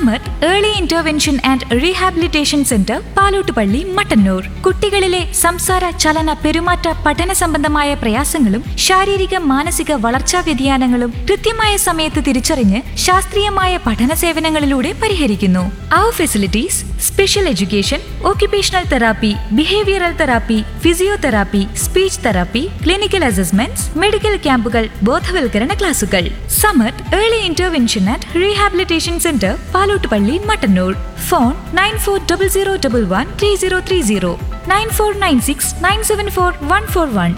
Summer early intervention and rehabilitation centre Palottupalli Mattannur കുട്ടികളിലെ സംസാര ചലന പെരുമാറ്റ പഠന സംബന്ധമായ പ്രയാസങ്ങളും ശാരീരിക മാനസിക വളർച്ചാ വ്യതിയാനങ്ങളും കൃത്യമായ സമയത്ത് തിരിച്ചറിഞ്ഞ് ശാസ്ത്രീയമായ പഠന സേവനങ്ങളിലൂടെ പരിഹരിക്കുന്നു അവർ facilities special education occupational therapy, behavioral therapy, physiotherapy, speech therapy, clinical assessments, medical ക്യാമ്പുകൾ ബോധവൽക്കരണ ക്ലാസുകൾ Samath early intervention and rehabilitation centre Palottupalli Mattannur phone nine four double zero double one three zero three zero nine four nine six nine seven four one four one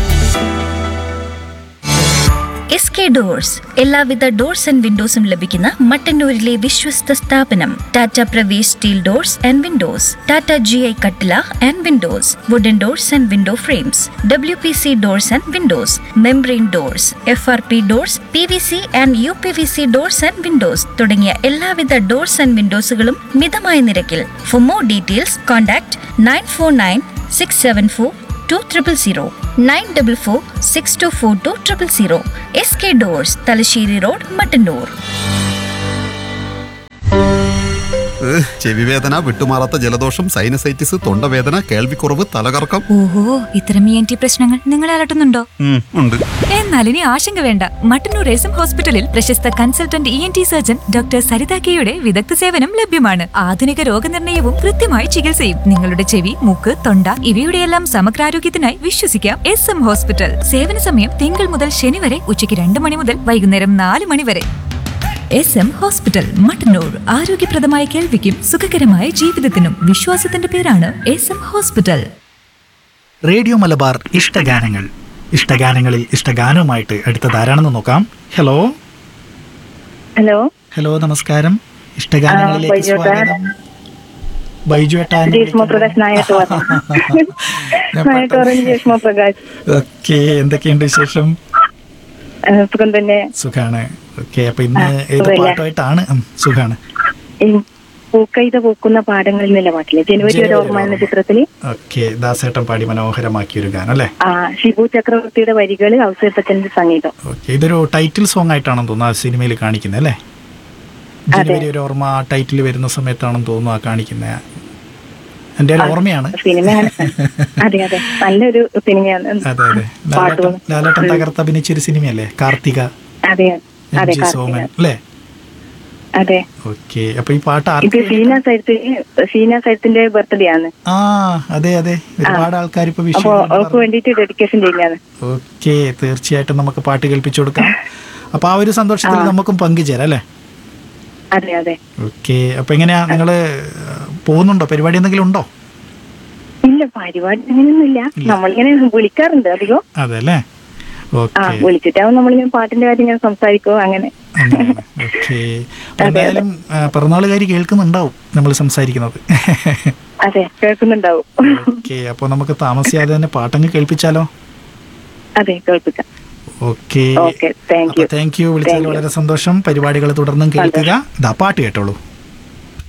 S K doors എല്ലാവിധ doors and വിൻഡോസും ലഭിക്കുന്ന മട്ടന്നൂരിലെ വിശ്വസ്ത സ്ഥാപനം Tata Pravesh steel doors and windows Tata G I കട്ടില and windows wooden doors and window frames W P C doors and windows membrane doors F R P doors P V C and U P V C doors and windows തുടങ്ങിയ എല്ലാവിധ doors and വിൻഡോസുകളും മിതമായ നിരക്കിൽ for more details contact nine four nine six seven four two triple zero nine double four six two four two triple zero S K doors Thalassery road Mattannur ഏഹ്, ചെവിവേദന വിട്ടുമാറാത്ത ജലദോഷം sinusitis തൊണ്ടവേദന കേൾവിക്കുറവ് തലകറക്കം ഓഹോ ഇത്തരം ഇ എൻ ടി പ്രശ്നങ്ങൾ നിങ്ങളെ അലട്ടുന്നുണ്ടോ ഉം, ഉണ്ട് എന്നാൽ ഇനി ആശങ്ക വേണ്ട മട്ടന്നൂർ എസ് ഹോസ്പിറ്റലിൽ പ്രശസ്ത consultant E N T surgeon doctor Saritha കെയുടെ വിദഗ്ധ സേവനം ലഭ്യമാണ് ആധുനിക രോഗനിർണയവും കൃത്യമായ ചികിത്സയും നിങ്ങളുടെ ചെവി മൂക്ക് തൊണ്ട ഇവയുടെയെല്ലാം സമഗ്രാരോഗ്യത്തിനായി വിശ്വസിക്കാം എസ് എം ഹോസ്പിറ്റൽ സേവന സമയം തിങ്കൾ മുതൽ ശനി വരെ ഉച്ചയ്ക്ക് രണ്ട് മണി മുതൽ വൈകുന്നേരം നാല് മണി വരെ എസ് എം ഹോസ്പിറ്റൽ മട്ടന്നൂർ ആരോഗ്യപ്രദമായ കേൾവിക്കും സുഖകരമായ ജീവിതത്തിനും വിശ്വാസത്തിന്റെ പേരാണ് S M hospital radio Malabar ഇഷ്ടഗാനങ്ങൾ ഇഷ്ടഗാനങ്ങളിൽ ഇഷ്ടഗാനവുമായിട്ട് അടുത്തത് ആരാണെന്ന് നോക്കാം ഹലോ ഹലോ ഹലോ നമസ്കാരം ഇഷ്ടഗാനങ്ങളിലേക്ക് ബൈജു ഏട്ടാ. സ്വാഗതം ബൈജു ഏട്ടാ ഗ്രീഷ്മ പ്രകാശ് നായട്ട് നായട്ട് പറഞ്ഞു ഗ്രീഷ്മ പ്രകാശ് ഓക്കെ എന്തൊക്കെയുണ്ട് വിശേഷം ആ, സുഖം തന്നെ സുഖാണ് ഓക്കെ അപ്പൊ ഇന്ന് ആ, ഏത് സുഖല്ലേ? പാട്ടുമായിട്ടാണ് ഉം, സുഖാണ് ഈ പൂക്കൈത പൂക്കുന്ന പാടങ്ങളിൽ നിന്നുള്ള പാട്ടില്ലേ ജനുവരി ഒരു ഓർമ്മ എന്ന ചിത്രത്തില് ഓക്കെ ദാസേട്ടൻ പാടി മനോഹരമാക്കിയ ഒരു ഗാനം അല്ലേ ആ ഷിബു ചക്രവർത്തിയുടെ വരികള് ഔസേപ്പച്ചന്റെ സംഗീതം ഓക്കെ ഇതൊരു ടൈറ്റിൽ സോങ് ആയിട്ടാണെന്ന് തോന്നുന്നു ആ സിനിമയിൽ കാണിക്കുന്നത് അല്ലേ ജനുവരി ഒരു ഓർമ്മ ടൈറ്റിൽ വരുന്ന സമയത്താണെന്ന് തോന്നുന്നു ആ കാണിക്കുന്നത് എൻ്റെ ഒരു ഓർമ്മയാണ് സിനിമയാണ് അതെ അതെ നല്ലൊരു സിനിമയാണ് അതെ അതെ ലാലേട്ടൻ പാട്ടുകൾ ലാലേട്ടൻ തകർത്ത് അഭിനയിച്ചൊരു സിനിമയല്ലേ കാർത്തിക അതെ എം അതെ ജി കാർത്തിക. സോമൻ അല്ലേ അതെ ഓക്കെ അപ്പൊ ഈ പാട്ട് ഇത് ആർക്ക് ഷീന സൈത്തിന് ഷീന സൈത്തിന്റെ ബർത്ത്ഡേ ആണ് ആ അതെ അതെ ഒരുപാട് ആൾക്കാർ ഇപ്പൊ വിഷു അപ്പൊ അവർക്ക് വേണ്ടിയിട്ട് ഡെഡിക്കേഷൻ ചെയ്യുന്നതാണ് ഓക്കെ തീർച്ചയായിട്ടും നമുക്ക് പാട്ട് കേൾപ്പിച്ചു കൊടുക്കാം അപ്പൊ ആ ഒരു സന്തോഷത്തിൽ നമുക്കും പങ്കുചേരാം അല്ലേ അതെ അതെ ഓക്കെ അപ്പൊ എങ്ങനെയാ നിങ്ങള് പോകുന്നുണ്ടോ പരിപാടി എന്തെങ്കിലും ഉണ്ടോ ഇല്ല പരിപാടി അങ്ങനെയൊന്നുമില്ല നമ്മളിങ്ങനെ വിളിക്കാറുണ്ട് അധികം അതെ അല്ലേ ആ ഓക്കെ വിളിച്ചിട്ടാവും നമ്മളിങ്ങനെ പാട്ടിന്റെ കാര്യം ഇങ്ങനെ സംസാരിക്കും അങ്ങനെ ഓക്കെ എന്തായാലും ആ, പിറന്നാളുകാരി കേൾക്കുന്നുണ്ടാവും നമ്മൾ സംസാരിക്കുന്നത് അതെ കേൾക്കുന്നുണ്ടാവും ഓക്കെ അപ്പോൾ നമുക്ക് താമസിയാതെ തന്നെ പാട്ടങ്ങ് കേൾപ്പിച്ചാലോ അതെ കേൾപ്പിക്കാം okay okay thank you thank you വിളിച്ചതിൽ വളരെ സന്തോഷം പരിപാടികൾ തുടർന്നും കേൾക്കുക ഇതാ പാട്ട് കേട്ടോളൂ